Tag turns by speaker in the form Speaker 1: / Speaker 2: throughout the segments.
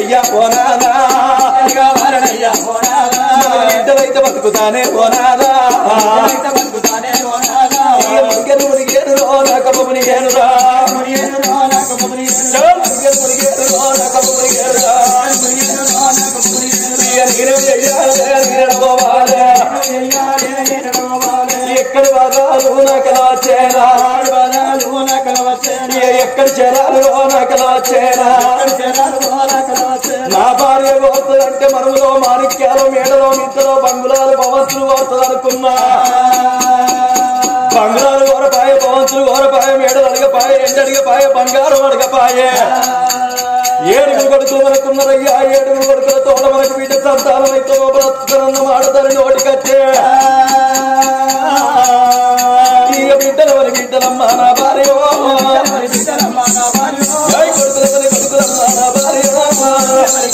Speaker 1: మారనయ్యా ఓనాదా బిడ్డలైతే బతుకుతానే ఓనాదా మురిగేను మురిగేను రో నాకమ్మ మునిగేను రా మురిగేను మురిగేను రో నాకమ్మ మునిగేను రా నీరు చెయ్యాలే నీరు పోవాలే ఎక్కడ బాధాలు నాకలా చేరా ఎక్కడ చేరాలు నాకలా చేరా నా భార్య పోతుందంటే మరువులో మాణిక్యాలు మేడలో మిద్దలో బంగుళాలు భవంతులు పోతుంది అనుకున్నా బంగారు గోరపాయ భవంతులు గోరపాయ మేడలు అడగపాయ ఎండడిగపాయ బంగారం అడగపాయే ఏడుగురు కొడుకులు మనకున్నారయ్యా ఏడుగురు కొడుకుల తోడ మనకు వీట సంతానం అయితే బ్రతుకనన్న మాడతారు నోటికచ్చే ఇక బిడ్డలు మన బిడ్డలమ్మ నా భార్య జై కొడుకుల మన కొడుకులమ్మ నా భార్య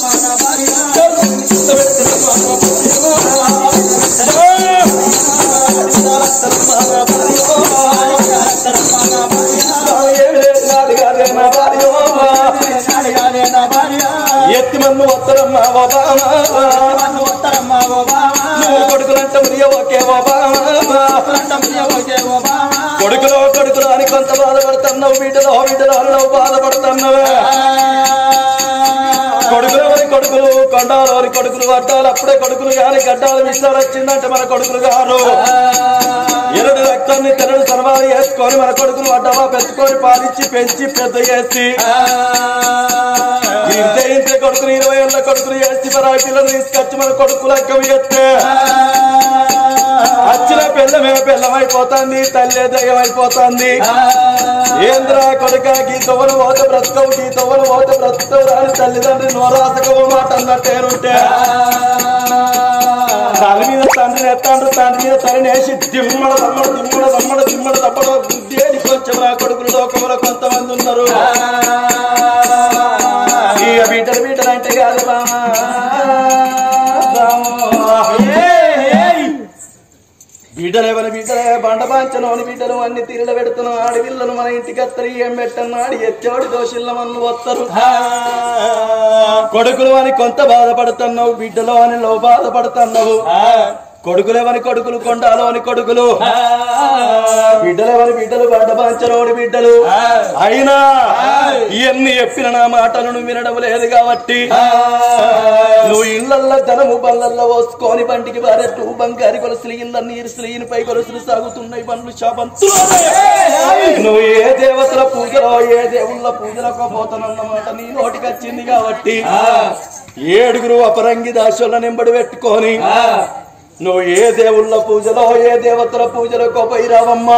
Speaker 1: ఎత్తి మన్ను వత్తరమ్మ నువ్వు కొడుకులంట మురియ ఒకే కొడుకులో కొడుకులో అని కొంత బాధపడుతున్నావు బిడ్డలో బిడ్డలో నువ్వు బాధపడుతున్నావే కొడుకులు మరి కొడుకులు కొండాలు మరి కొడుకులు వడ్డాలు అప్పుడే కొడుకులు గాని గడ్డాలు విషయాలు వచ్చిందంటే మన కొడుకులు గారు ఎరడు రక్తాన్ని తెరడు సర్వాలు వేసుకొని మన కొడుకులు వడ్డవా పెట్టుకొని పాలిచ్చి పెంచి పెద్ద చేసి ఇంతే ఇంతే కొడుకులు ఇరవై ఏళ్ళ కొడుకులు వేసి మరి ఆ పిల్లలు తీసుకొచ్చి మన కొడుకులు అక్కవి ఎత్తే అచ్చిన పిల్లమే పిల్లమైపోతుంది తల్లి దయ్యం అయిపోతుంది ఏంద్రా కొడుక గీతవను ఓత బ్రతకవు గీతవను ఓత బ్రతకవు రాని తల్లిదండ్రి నోరాసకవు మాట అన్నట్టేనుంటే తల మీద తండ్రి ఎత్తాండ్రు తండ్రి మీద తల్లిని వేసి తిమ్మడ తమ్మడ తిమ్మడ తమ్మడ తిమ్మడ తప్పడ దేని కొంచెం నా కొడుకులు లోకంలో కొంతమంది ఉన్నారు ఇక బిడ్డలు బిడ్డలు అంటే కాదు బామా బిడ్డలు ఎవరి బిడ్డలే బండ పాంచనోని బిడ్డలు అన్ని తీరుల పెడుతున్నాం ఆడపిల్లలు మన ఇంటికి అత్తరు ఏం పెట్టన్నాడు ఎచ్చోడి దోషుల మన్ను వస్తారు కొడుకులు అని కొంత బాధపడుతున్నావు బిడ్డలు అని లో బాధపడుతున్నావు కొడుకులేవని కొడుకులు కొండాలు అని కొడుకులు బిడ్డలేవని బిడ్డలు బండ పాంచనోని బిడ్డలు అయినా ఇవన్నీ చెప్పిన నా మాటలను వినడం లేదు కాబట్టి నువ్వు ఇళ్ళల్లో ధనము బళ్ళల్లో పోసుకొని బండికి బారెట్టు బంగారి కొలసలు ఇళ్ళ నీరు స్లీని పై కొలసలు సాగుతున్నాయి బండ్లు శాపంతులు నువ్వు ఏ దేవతల పూజలో ఏ దేవుళ్ళ పూజలకు పోతానన్నమాట నీ నోటికి వచ్చింది కాబట్టి ఏడుగురు అపరంగి దాసుల నింబడి పెట్టుకొని నువ్వు ఏ దేవుళ్ళ పూజలో ఏ దేవతల పూజలకు పోయిరావమ్మా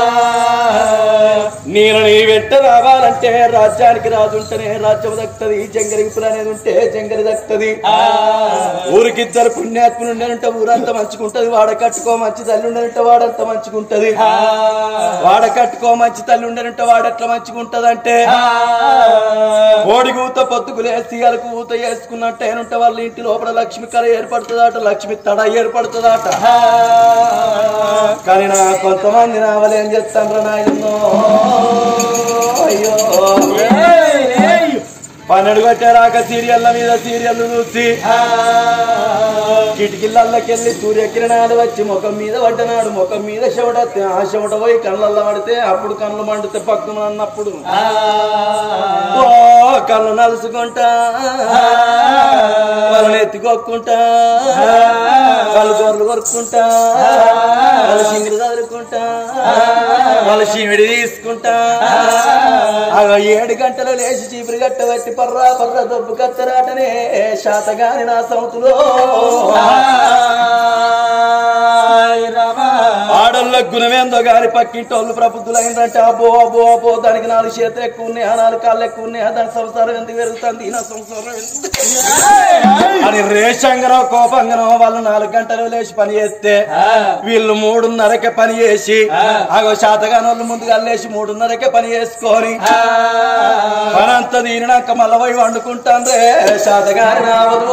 Speaker 1: నేను నీ వెంట రావాలంటే రాజ్యానికి రాజు ఉంటేనే రాజ్యం దక్కుతుంది జంగరిపులు అనేది ఉంటే జంగరి దక్కుతుంది ఊరికిద్దరు పుణ్యాత్ములు ఉండేనంటే ఊరంతా మంచుకుంటది వాడ కట్టుకో మంచి తల్లి ఉండేనంటే వాడంతా మంచుకుంటది వాడ కట్టుకో మంచి తల్లి ఉండేనంటే వాడెట్లా మంచుకుంటదంటే కోడి కూత పొత్తుకు లేసి అలకు ఊత వేసుకున్నట్టు ఏనుంటే వాళ్ళ ఇంటి లోపల లక్ష్మి కళ ఏర్పడుతుందట లక్ష్మి తడ ఏర్పడుతుందట కానీ నా కొంతమంది నావలు ఏం చెప్తాను నాయనో అయ్యో పన్నెండు కొట్టారాక సీరియల్ల మీద సీరియల్ చూసి కిటికీలకెళ్ళి సూర్యకిరణాలు వచ్చి ముఖం మీద పడ్డనాడు ముఖం మీద చెమట ఆ చెమట పోయి కళ్ళల్లో పడితే అప్పుడు కళ్ళు మండితే పక్కన అన్నప్పుడు ఓ కళ్ళు నలుసుకుంటా వాళ్ళని ఎత్తుకొక్కుంటా కళ్ళు గొర్రెలు కొరుక్కుంటా వాళ్ళ సింగిరి చదువుకుంటా వాళ్ళ చీమిడి తీసుకుంటా అగో ఏడు గంటలు లేచి చీపురు గట్ట పట్టి పర్రా పర్రా దొబ్బు కత్తరాటనే శాతగాని నా సౌతులో ఆడోళ్ళ గుణమేందో గాని పక్కింటి వాళ్ళు ప్రబుద్ధులైందంటే అబ్బో అబ్బో అబ్బో దానికి నాలుగు చేతులు ఎక్కువ ఉన్నాయి ఆ నాలుగు కాళ్ళు ఎక్కువ ఉన్నాయి ఆ దాని సంసారం ఎందుకు పెరుగుతుంది నా సంసారం ఎందుకు అని రేషంగనో కోపంగనో వాళ్ళు నాలుగు గంటలు లేచి పని చేస్తే వీళ్ళు మూడున్నరకే పని చేసి ఆగో శాతగాని వాళ్ళు ముందుగా లేచి మూడున్నరకే పని చేసుకొని పనంతా తీరినాక మళ్ళీ పోయి వండుకుంటాండ్రే శాతగాని నావదు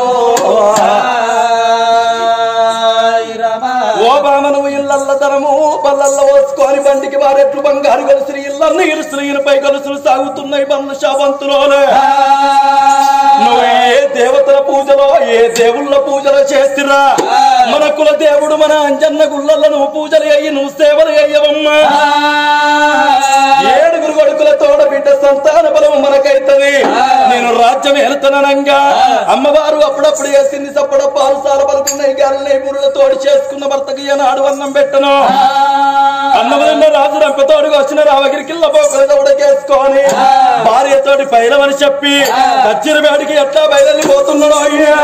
Speaker 1: ఓ బామ నువ్వు ఇళ్ళల్ల ధనము పల్లల్ల పోసుకొని బండికి వారెట్లు బంగారు గొలుసులు ఇళ్ళన్ని ఇరుసులు ఇనుపై గొలుసులు సాగుతున్నాయి బండ్లు శాబంతులోనే నువ్వు ఏ దేవతల పూజలో ఏ దేవుళ్ళ పూజలో చేస్తురా మన కుల దేవుడు మన అంజన్న గుళ్ళల్లో నువ్వు పూజలు అయ్యి నువ్వు సేవలు అయ్యవమ్మా ఏడుగురు కొడుకుల తోడ బిడ్డ సంతాన బలం మనకైతది నేను రాజ్యం వెళ్తానంగా అమ్మవారు అప్పుడప్పుడు వేసింది చప్పడ పాలు సాల పలుకున్నాయి గాలిని బుర్రల తోడు చేసుకున్న భర్తకి ఏనాడు అన్నం పెట్టను అన్నవదన్న రాజు రంపతోడుగా వచ్చిన రామగిరికిల్ల పోకల దౌడకేసుకొని భార్యతోటి బయలమని చెప్పి దచ్చిర బయటికి ఎట్లా బయలుదేరి పోతున్నాడు అయ్యా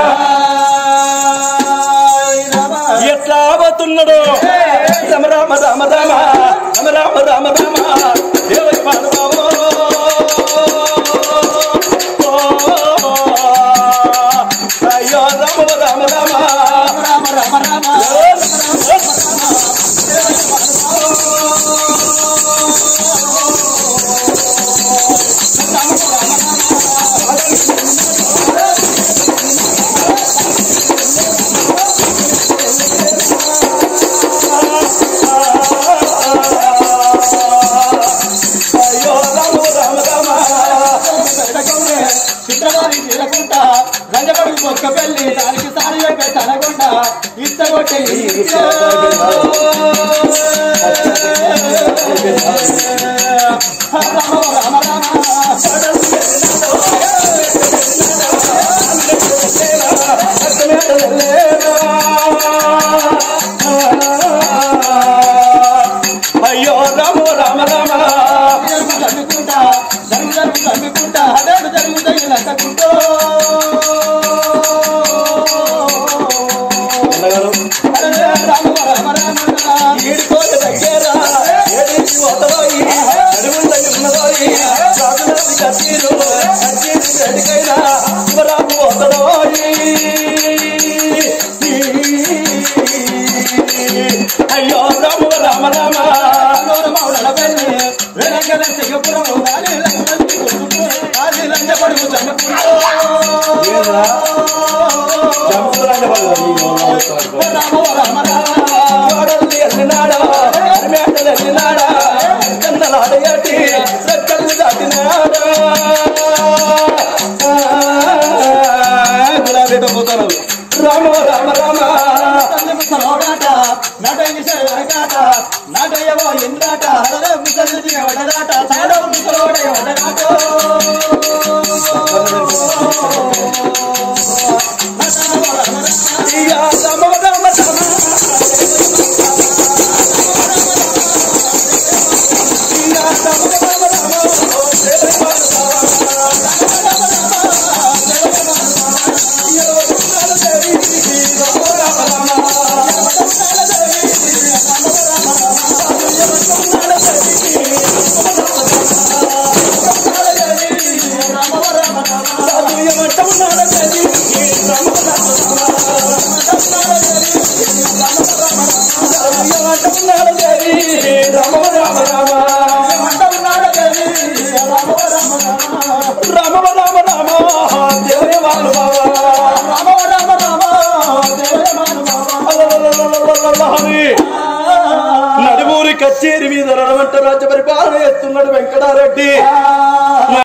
Speaker 1: ఎట్లా పోతున్నాడు రామ రామ రామ రామ రామ రామ రామ రామ దేవుడి పాడుబాబో. అయ్యో రామ రామ రామ అయ్యో రామ రామ రామ
Speaker 2: చిత్రవాణి తీరకుండా రంగపడి మొక్క పెళ్లి దానికి సారి చెప్పే తనకుండా ఇత్తగొట్టే రామ రామ రామ
Speaker 1: అయ్యో రామ రామ రామ
Speaker 2: జరుగు జరుగుకుంటా జరుగు జరుగు జరుగుకుంటా అదేడు జరుగుతాయి నచ్చకుంటూ రామ రామ రామ
Speaker 1: ఈడుకోక దగ్గర ఏడింటి వదలోయి అడుగుందని ఉన్నదోయి రాజులది కత్తిరు కత్తిరు ఎడికైనా శివరాజు వదలోయి అయ్యో రామ రామ రామ
Speaker 2: మౌడల పెళ్లి వెనకల సిగపురం గాలి లంగడి కొడుకు గాలి లంగ పడుకు చనుకుంటూ రామ రామ రామ
Speaker 1: వాడల్ని ఎల్లినాడా మేటలు ఎల్లినాడా కన్నలాడయాటి రెక్కల్ని దాటినాడా గులాబీ పోతాను రామ రామ రామ
Speaker 2: తల్లి ముసలోడాట నటయ్య సరగాట నటయ్యవో ఇంద్రాట అరలే ముసలి వడదాట సాడో ముసలోడే వడదాట
Speaker 1: అయ్యా రామ రామ రామ అయ్యా రామ రామ రాజు ఏమంటున్నాడు తల్లి? రామ రాజు ఏమంటున్నాడు తల్లి? రామ రామ రామ రామ రామ రామ దేవుని వాళ్ళు నడుమూరి కచేరి మీద నడవంట రాజ్య పరిపాలన చేస్తున్నాడు వెంకటారెడ్డి